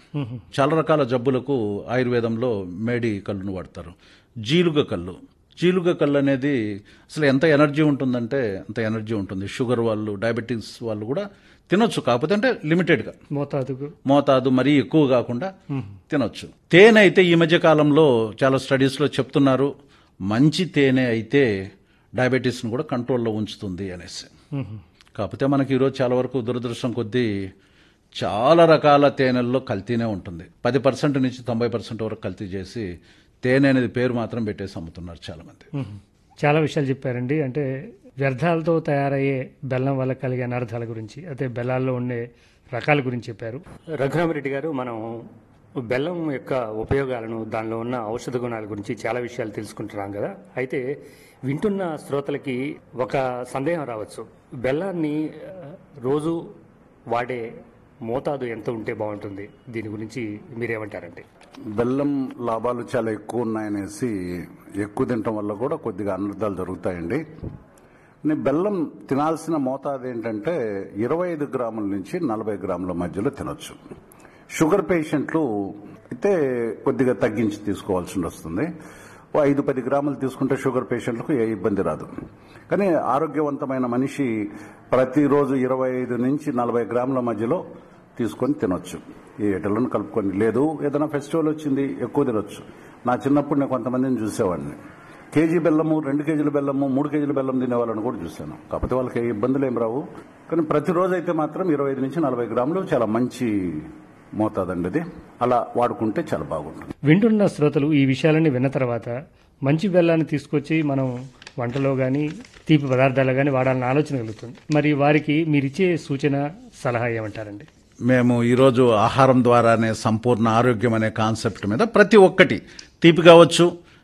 చాలా రకాల జబ్బులకు ఆయుర్వేదంలో మేడి కళ్ళును వాడతారు జీలుగ కళ్ళు జీలుగ కళ్ళు అనేది అసలు ఎంత ఎనర్జీ ఉంటుందంటే అంత ఎనర్జీ ఉంటుంది షుగర్ వాళ్ళు డయాబెటీస్ వాళ్ళు కూడా తినొచ్చు కాకపోతే అంటే లిమిటెడ్గా మోతాదుకు మోతాదు మరీ ఎక్కువ కాకుండా తినొచ్చు తేనె అయితే ఈ మధ్య కాలంలో చాలా స్టడీస్లో చెప్తున్నారు మంచి తేనె అయితే డయాబెటీస్ను కూడా కంట్రోల్లో ఉంచుతుంది అనేసి కాకపోతే మనకి ఈరోజు చాలా వరకు దురదృష్టం కొద్దీ చాలా రకాల తేనెల్లో కల్తీనే ఉంటుంది పది పర్సెంట్ నుంచి తొంభై పర్సెంట్ వరకు కల్తీ చేసి తేనె అనేది పేరు మాత్రం పెట్టేసి అమ్ముతున్నారు చాలా మంది చాలా విషయాలు చెప్పారండి అంటే వ్యర్థాలతో తయారయ్యే బెల్లం వల్ల కలిగే అనర్థాల గురించి అయితే బెల్లాల్లో ఉండే రకాల గురించి చెప్పారు రఘురామరెడ్డి గారు మనం బెల్లం యొక్క ఉపయోగాలను దానిలో ఉన్న ఔషధ గుణాల గురించి చాలా విషయాలు తెలుసుకుంటున్నాం కదా అయితే వింటున్న శ్రోతలకి ఒక సందేహం రావచ్చు బెల్లాన్ని ఆ, రోజు వాడే మోతాదు ఎంత ఉంటే బాగుంటుంది దీని గురించి మీరేమంటారండి బెల్లం లాభాలు చాలా ఎక్కువ ఉన్నాయనేసి ఎక్కువ తినటం వల్ల కూడా కొద్దిగా అనర్థాలు జరుగుతాయండి నీ బెల్లం తినాల్సిన మోతాదు ఏంటంటే ఇరవై ఐదు గ్రాముల నుంచి నలభై గ్రాముల మధ్యలో తినొచ్చు షుగర్ పేషెంట్లు అయితే కొద్దిగా తగ్గించి తీసుకోవాల్సి వస్తుంది ఓ ఐదు పది గ్రాములు తీసుకుంటే షుగర్ పేషెంట్లకు ఏ ఇబ్బంది రాదు కానీ ఆరోగ్యవంతమైన మనిషి ప్రతిరోజు ఇరవై ఐదు నుంచి నలభై గ్రాముల మధ్యలో తీసుకొని తినొచ్చు ఈ ఎటలను కలుపుకొని లేదు ఏదైనా ఫెస్టివల్ వచ్చింది ఎక్కువ తినొచ్చు నా చిన్నప్పుడు నేను కొంతమందిని చూసేవాడిని కేజీ బెల్లము రెండు కేజీల బెల్లము మూడు కేజీల బెల్లం తినే వాళ్ళని కూడా చూశాను కాకపోతే వాళ్ళకి ఏ ఇబ్బందులు ఏం రావు కానీ ప్రతిరోజు అయితే మాత్రం ఇరవై ఐదు నుంచి నలభై గ్రాములు చాలా మంచి మోతాదండి అది అలా వాడుకుంటే చాలా బాగుంటుంది వింటున్న శ్రోతలు ఈ విషయాలన్నీ విన్న తర్వాత మంచి బెల్లాన్ని తీసుకొచ్చి మనం వంటలో కానీ తీపి పదార్థాలు కానీ వాడాలని ఆలోచన కలుగుతుంది మరి వారికి మీరిచ్చే సూచన సలహా ఏమంటారండి మేము ఈరోజు ఆహారం ద్వారానే సంపూర్ణ ఆరోగ్యం అనే కాన్సెప్ట్ మీద ప్రతి ఒక్కటి తీపి కావచ్చు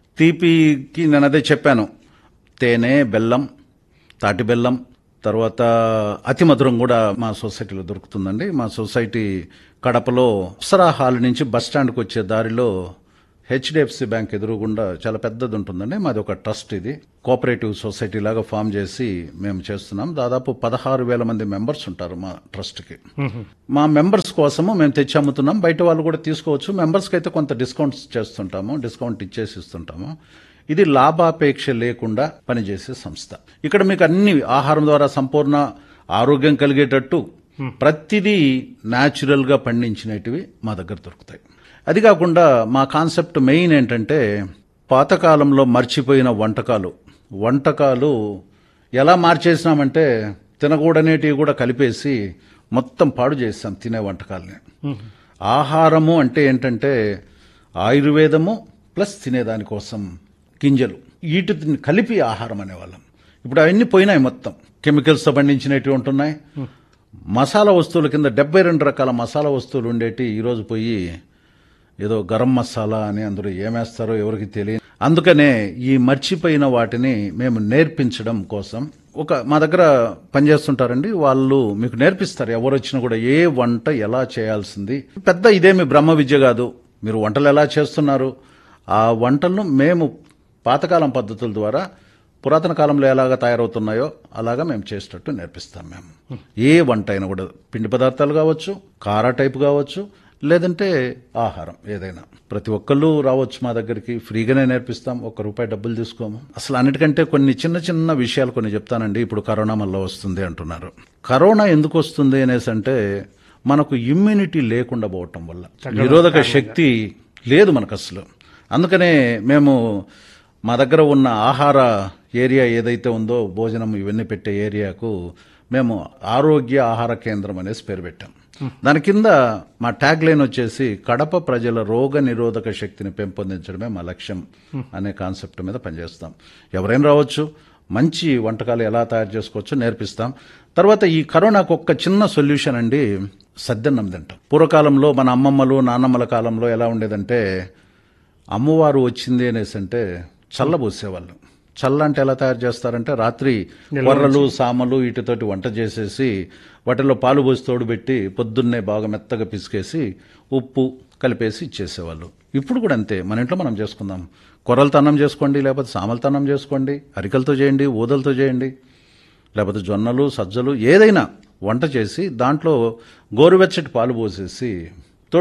తీపికి నేను అదే చెప్పాను తేనె బెల్లం తాటి బెల్లం తర్వాత అతి మధురం కూడా మా సొసైటీలో దొరుకుతుందండి మా సొసైటీ కడపలో అప్సరా హాల్ నుంచి బస్ స్టాండ్కి వచ్చే దారిలో హెచ్డిఎఫ్సి బ్యాంక్ ఎదురుగుండా చాలా పెద్దది ఉంటుందండి మాది ఒక ట్రస్ట్ ఇది కోఆపరేటివ్ సొసైటీ లాగా ఫామ్ చేసి మేము చేస్తున్నాం దాదాపు పదహారు వేల మంది మెంబర్స్ ఉంటారు మా ట్రస్ట్కి మా మెంబర్స్ కోసము మేము తెచ్చి అమ్ముతున్నాం బయట వాళ్ళు కూడా తీసుకోవచ్చు మెంబర్స్కి అయితే కొంత డిస్కౌంట్స్ చేస్తుంటాము డిస్కౌంట్ ఇచ్చేసి ఇస్తుంటాము ఇది లాభాపేక్ష లేకుండా పనిచేసే సంస్థ ఇక్కడ మీకు అన్ని ఆహారం ద్వారా సంపూర్ణ ఆరోగ్యం కలిగేటట్టు ప్రతిదీ న్యాచురల్ గా పండించినటివి మా దగ్గర దొరుకుతాయి అది కాకుండా మా కాన్సెప్ట్ మెయిన్ ఏంటంటే పాతకాలంలో మర్చిపోయిన వంటకాలు వంటకాలు ఎలా మార్చేసినామంటే తినకూడనేటివి కూడా కలిపేసి మొత్తం పాడు చేస్తాం తినే వంటకాలని ఆహారము అంటే ఏంటంటే ఆయుర్వేదము ప్లస్ తినేదానికోసం గింజలు వీటిని కలిపి ఆహారం అనేవాళ్ళం ఇప్పుడు అవన్నీ పోయినాయి మొత్తం కెమికల్స్తో పండించినవి ఉంటున్నాయి మసాలా వస్తువుల కింద డెబ్బై రెండు రకాల మసాలా వస్తువులు ఉండేటి ఈరోజు పోయి ఏదో గరం మసాలా అని అందరూ ఏమేస్తారో ఎవరికి తెలియదు అందుకనే ఈ మర్చిపోయిన వాటిని మేము నేర్పించడం కోసం ఒక మా దగ్గర పనిచేస్తుంటారండి వాళ్ళు మీకు నేర్పిస్తారు ఎవరు వచ్చినా కూడా ఏ వంట ఎలా చేయాల్సింది పెద్ద ఇదేమి బ్రహ్మ విద్య కాదు మీరు వంటలు ఎలా చేస్తున్నారు ఆ వంటలను మేము పాతకాలం పద్ధతుల ద్వారా పురాతన కాలంలో ఎలాగ తయారవుతున్నాయో అలాగా మేము చేసేటట్టు నేర్పిస్తాం మేము ఏ వంట అయినా కూడా పిండి పదార్థాలు కావచ్చు కారా టైప్ కావచ్చు లేదంటే ఆహారం ఏదైనా ప్రతి ఒక్కళ్ళు రావచ్చు మా దగ్గరికి ఫ్రీగానే నేర్పిస్తాం ఒక్క రూపాయి డబ్బులు తీసుకోము అసలు అన్నిటికంటే కొన్ని చిన్న చిన్న విషయాలు కొన్ని చెప్తానండి ఇప్పుడు కరోనా మళ్ళీ వస్తుంది అంటున్నారు కరోనా ఎందుకు వస్తుంది అనేసి అంటే మనకు ఇమ్యూనిటీ లేకుండా పోవటం వల్ల నిరోధక శక్తి లేదు మనకు అసలు అందుకనే మేము మా దగ్గర ఉన్న ఆహార ఏరియా ఏదైతే ఉందో భోజనం ఇవన్నీ పెట్టే ఏరియాకు మేము ఆరోగ్య ఆహార కేంద్రం అనేసి పేరు పెట్టాం దాని కింద మా ట్యాగ్ లైన్ వచ్చేసి కడప ప్రజల రోగ నిరోధక శక్తిని పెంపొందించడమే మా లక్ష్యం అనే కాన్సెప్ట్ మీద పనిచేస్తాం ఎవరైనా రావచ్చు మంచి వంటకాలు ఎలా తయారు చేసుకోవచ్చో నేర్పిస్తాం తర్వాత ఈ కరోనాకు ఒక్క చిన్న సొల్యూషన్ అండి సద్దన్నం తింటాం పూర్వకాలంలో మన అమ్మమ్మలు నాన్నమ్మల కాలంలో ఎలా ఉండేదంటే అమ్మవారు వచ్చింది అనేసి అంటే చల్లబోసేవాళ్ళు చల్ల అంటే ఎలా తయారు చేస్తారంటే రాత్రి కొర్రలు సామలు వీటితోటి వంట చేసేసి వాటిలో పాలు పోసి తోడుపెట్టి పొద్దున్నే బాగా మెత్తగా పిసికేసి ఉప్పు కలిపేసి ఇచ్చేసేవాళ్ళు ఇప్పుడు కూడా అంతే మన ఇంట్లో మనం చేసుకుందాం కొర్రలతో అన్నం చేసుకోండి లేకపోతే సామలతో అన్నం చేసుకోండి అరికలతో చేయండి ఊదలతో చేయండి లేకపోతే జొన్నలు సజ్జలు ఏదైనా వంట చేసి దాంట్లో గోరువెచ్చటి పాలు పోసేసి